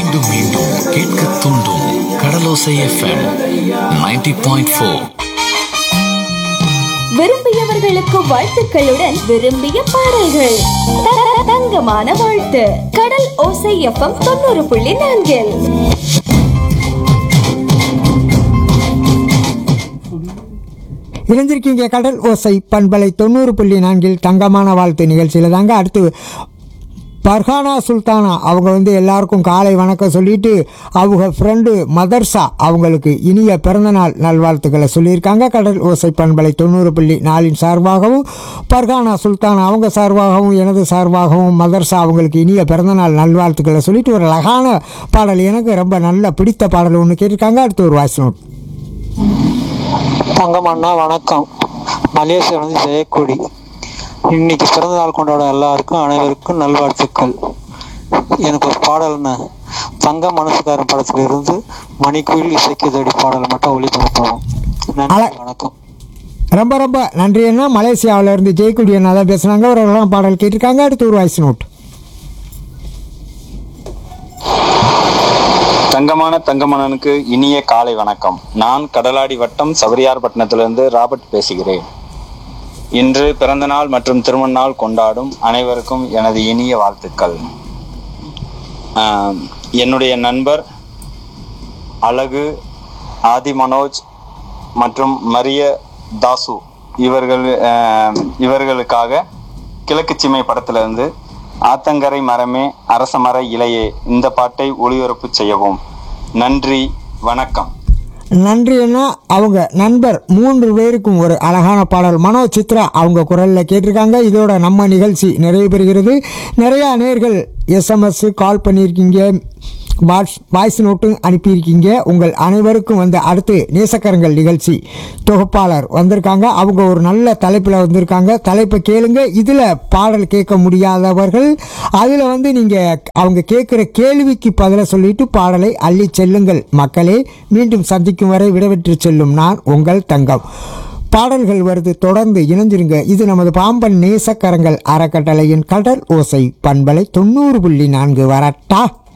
மீண்டும் மீண்டும் கேட்க தூண்டும் கடலோசை எஃப்எம் 90.4 பாயிண்ட் ஃபோர் விரும்பியவர்களுக்கு வாழ்த்துக்களுடன் விரும்பிய பாடல்கள் த- த- தங்கமான வாழ்த்து கடல் ஓசை எஃப்எம் தொண்ணூறு புள்ளி நான்கில் இணைஞ்சிருக்கீங்க கடல் ஓசை பண்பலை தொண்ணூறு புள்ளி நான்கில் தங்கமான வாழ்த்து நிகழ்ச்சியில் தாங்க அடுத்து பர்ஹானா சுல்தானா அவங்க வந்து எல்லாருக்கும் காலை வணக்கம் சொல்லிட்டு அவங்க ஃப்ரெண்டு மதர்சா அவங்களுக்கு இனிய பிறந்தநாள் நல்வாழ்த்துக்களை சொல்லியிருக்காங்க கடல் ஓசை பண்பலை தொண்ணூறு புள்ளி நாலின் சார்பாகவும் பர்ஹானா சுல்தானா அவங்க சார்பாகவும் எனது சார்பாகவும் மதர்சா அவங்களுக்கு இனிய பிறந்தநாள் நல்வாழ்த்துக்களை சொல்லிட்டு ஒரு அழகான பாடல் எனக்கு ரொம்ப நல்ல பிடித்த பாடல் ஒன்று கேட்டிருக்காங்க அடுத்து ஒரு வாய்ஸ் நோட் தங்கம் அண்ணா வணக்கம் மலேசியா வந்து ஜெயக்கொடி இன்னைக்கு பிறந்த நாள் கொண்டாட எல்லாருக்கும் அனைவருக்கும் நல்வாழ்த்துக்கள் எனக்கு ஒரு பாடல்னு தங்க மனசுக்காரன் படத்துல இருந்து மணிக்குயில் இசைக்குதடி பாடல் மட்டும் ஒளிபரப்பணும் நன்றி அல- வணக்கம் ரொம்ப ரொம்ப நன்றி அண்ணா மலேசியாவில் இருந்து ஜெயக்குடி அண்ணா தான் பேசுனாங்க ஒரு அழகான பாடல் கேட்டிருக்காங்க அடுத்து ஒரு வாய்ஸ் நோட் தங்கமான தங்கமணனுக்கு இனிய காலை வணக்கம் நான் கடலாடி வட்டம் சபரியார்பட்டினத்திலிருந்து ராபர்ட் பேசுகிறேன் இன்று பிறந்த நாள் மற்றும் திருமண நாள் கொண்டாடும் அனைவருக்கும் எனது இனிய வாழ்த்துக்கள் ஆம், என்னுடைய நண்பர் அழகு ஆதி மனோஜ் மற்றும் மரிய தாசு இவர்கள் ஆம், இவர்களுக்காக கிழக்கு சிமை படத்திலிருந்து ஆத்தங்கரை மரமே அரச மர இலையே இந்த பாட்டை ஒளிபரப்பு செய்யவும் நன்றி வணக்கம் நன்றி அண்ணா அவங்க நண்பர் மூன்று பேருக்கும் ஒரு அழகான பாடல் மனோ சித்ரா அவங்க குரலில் கேட்டிருக்காங்க இதோட நம்ம நிகழ்ச்சி நிறைவு பெறுகிறது நிறையா நேர்கள் எஸ்எம்எஸ் கால் பண்ணியிருக்கீங்க வாட்ஸ் வாய்ஸ் நோட்டும் அனுப்பியிருக்கீங்க உங்கள் அனைவருக்கும் வந்து அடுத்து நேசக்கரங்கள் நிகழ்ச்சி தொகுப்பாளர் வந்திருக்காங்க அவங்க ஒரு நல்ல தலைப்பில் வந்திருக்காங்க தலைப்பை கேளுங்க இதில் பாடல் கேட்க முடியாதவர்கள் அதில் வந்து நீங்கள் அவங்க கேட்குற கேள்விக்கு பதிலை சொல்லிட்டு பாடலை அள்ளி செல்லுங்கள் மக்களே மீண்டும் சந்திக்கும் வரை விடைபெற்று செல்லும் நான் உங்கள் தங்கம் பாடல்கள் வருது தொடர்ந்து இணைஞ்சிருங்க இது நமது பாம்பன் நேசக்கரங்கள் அறக்கட்டளையின் கடல் ஓசை பண்பலை தொண்ணூறு புள்ளி நான்கு வரட்டா